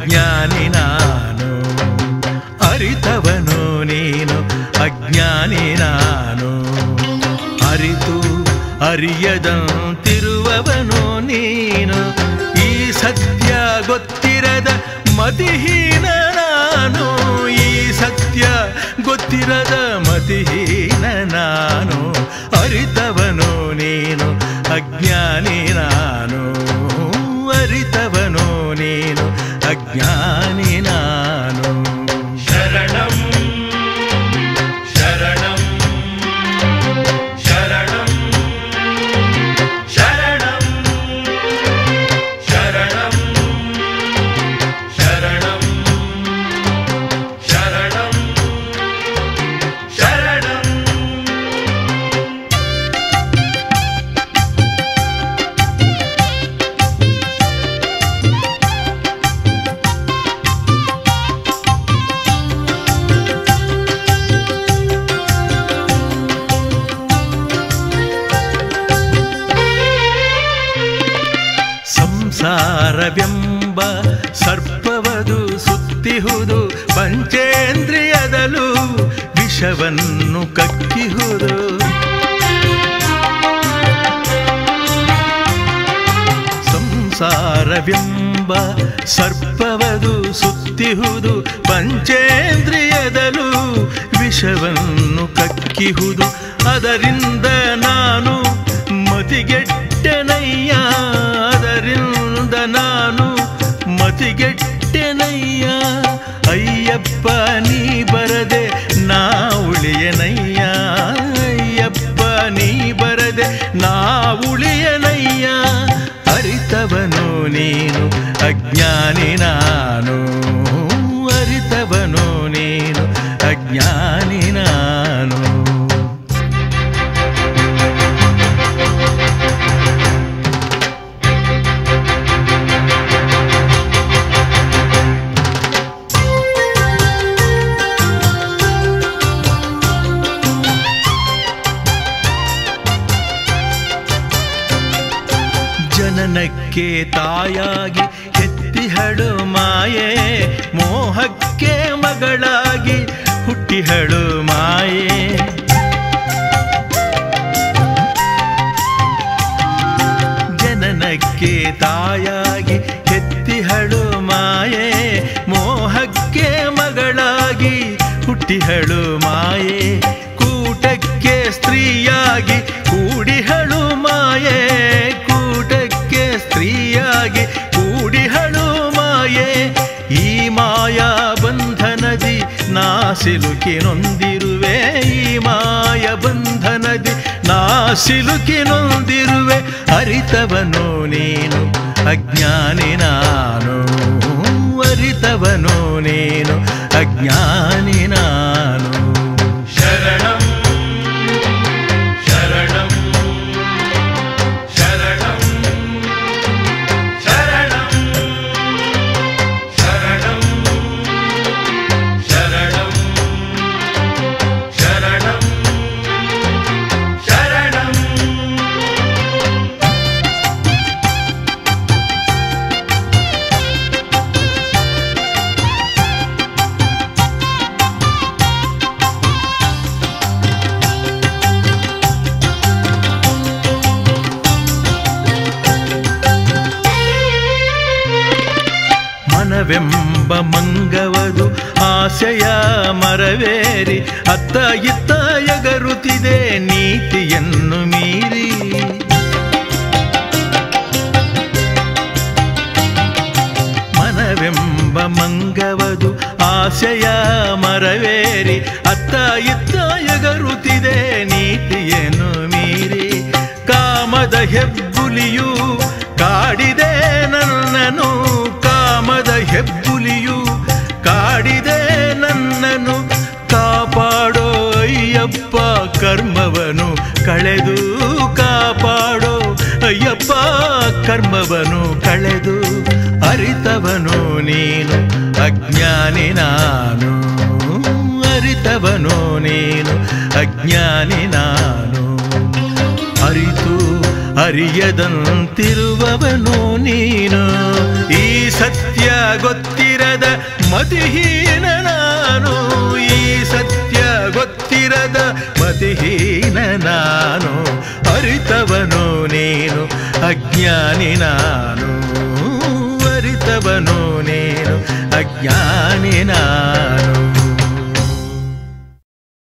ಅಜ್ಞಾನಿ ನಾನು ಅರಿತವನು ನೀನು ಅಜ್ಞಾನಿ ನಾನು ಅರಿತು ಅರಿಯದಂತಿರುವವನು ನೀನು ಈ ಸತ್ಯ ಗೊತ್ತಿರದ ಮತಿಹೀನ ನಾನು ಈ ಸತ್ಯ ಗೊತ್ತಿರದ ಮತಿಹೀನ ನಾನು ಅರಿತವನು ನೀನು ಅಜ್ಞಾನಿ ನಾನು ಅರಿತವನು ನೀನು ಅಜ್ಞಾನಿ ನಾನು ಶರಣಂ ಶರಣಂ ಶರಣಂ ಶರಣಂ ಶರಣಂ ಶರಣಂ ಶರಣಂ ಶರಣಂ ಸಂಸಾರವೆಂಬ ಸರ್ಪವದು ಸುತ್ತಿಹುದು ಪಂಚೇಂದ್ರಿಯದಲು ವಿಷವನ್ನು ಕಕ್ಕಿಹುದು ಸಂಸಾರವೆಂಬ ಸರ್ಪವದು ಸುತ್ತಿಹುದು ಪಂಚೇಂದ್ರಿಯದಲು ವಿಷವನ್ನು ಕಕ್ಕಿಹುದು ಅದರಿಂದ ನಾನು ಮತಿಗೆಟ್ಟೆನಯ್ಯ ಅದರಿಂದ ನಾನು ಮತಿಗೆಟ್ಟೆನಯ್ಯ ಅಯ್ಯಪ್ಪ ನೀ ಬರದೆ ನಾ ಉಳಿಯನಯ್ಯ ಅಯ್ಯಪ್ಪ ನೀ ಬರದೆ ನಾ ಉಳಿಯನಯ್ಯ ಅರಿತವನು ನೀನು ಅಜ್ಞಾನಿ ನಾನು ಅರಿತವನು ನೀನು ಅಜ್ಞಾನಿ ನಾನು ಜನನಕ್ಕೆ ತಾಯಾಗಿ ಎತ್ತಿಹಳು ಮಾಯೆ ಮೋಹಕ್ಕೆ ಮಗಳಾಗಿ ಹುಟ್ಟಿಹಳು ಮಾಯೆ ಜನನಕ್ಕೆ ತಾಯಾಗಿ ಎತ್ತಿಹಳು ಮಾಯೆ ಮೋಹಕ್ಕೆ ಮಗಳಾಗಿ ಹುಟ್ಟಿಹಳು ಮಾಯೆ ಕೂಟಕ್ಕೆ ಸ್ತ್ರೀಯಾಗಿ ಕೂಡಿಹಳು ಮಾಯೆ ಕೂಟಕ್ಕೆ ಸ್ತ್ರೀಯಾಗಿ ಕೂಡಿಹಳು ಮಾಯೆ ಈ ಮಾಯಾ ಬಂಧನದಿ ನಾ ಸಿಲುಕಿ ನೊಂದಿರುವೆ ಈ ಮಾಯ ಬಂಧನದಿ ನಾ ಸಿಲುಕಿ ನೊಂದಿರುವೆ ಅರಿತವನು ನೀನು ಅಜ್ಞಾನಿ ನಾನು ಅರಿತವನು ನೀನು ಅಜ್ಞಾನಿ ನಾನು ಶರಣಂ ಶರಣಂ ಶರಣಂ ಶರಣಂ ಶರಣಂ ಶರಣಂ ಶರಣಂ ಶರಣಂ ಮನವೆಂಬ ಮಂಗವದು ಆಸೆಯ ಮರವೇರಿ ಅತ್ತ ಇತ್ತ ಎಗರುತ್ತಿದೆ ನೀತಿಯನ್ನು ಮೀರಿ ಮನವೆಂಬ ಮಂಗವದು ಆಸೆಯ ಮರವೇರಿ ಅತ್ತ ಇತ್ತ ಎಗರುತ್ತಿದೆ ನೀತಿಯನ್ನು ಮೀರಿ ಕಾಮದ ಹೆಬ್ಬುಲಿಯು ಕಾಡಿದೆ ನನ್ನನು ಕಾಮದ ಹೆಬ್ಬುಲಿಯು ಕಾಡಿದೆ ನನ್ನನು ಕಾಪಾಡೋ ಅಯ್ಯಪ್ಪ ಕರ್ಮವನು ಕಳೆದು ಕಾಪಾಡೋ ಅಯ್ಯಪ್ಪ ಕರ್ಮವನು ಕಳೆದು ಅರಿತವನು ನೀನು ಅಜ್ಞಾನಿ ನಾನು ಅರಿತವನು ನೀನು ಅಜ್ಞಾನಿ ನಾನು ಅರಿತು ಅರಿಯದಂತಿರುವವನು ನೀನು ಈ ಸತ್ಯ ಗೊತ್ತಿರ ಮತಿಹೀನ ನಾನು ಈ ಸತ್ಯ ಗೊತ್ತಿರದ ಮತಿಹೀನ ನಾನು ಅರಿತವನು ನೀನು ಅಜ್ಞಾನಿ ನಾನು ಅರಿತವನು ನೀನು ಅಜ್ಞಾನಿ ನಾನು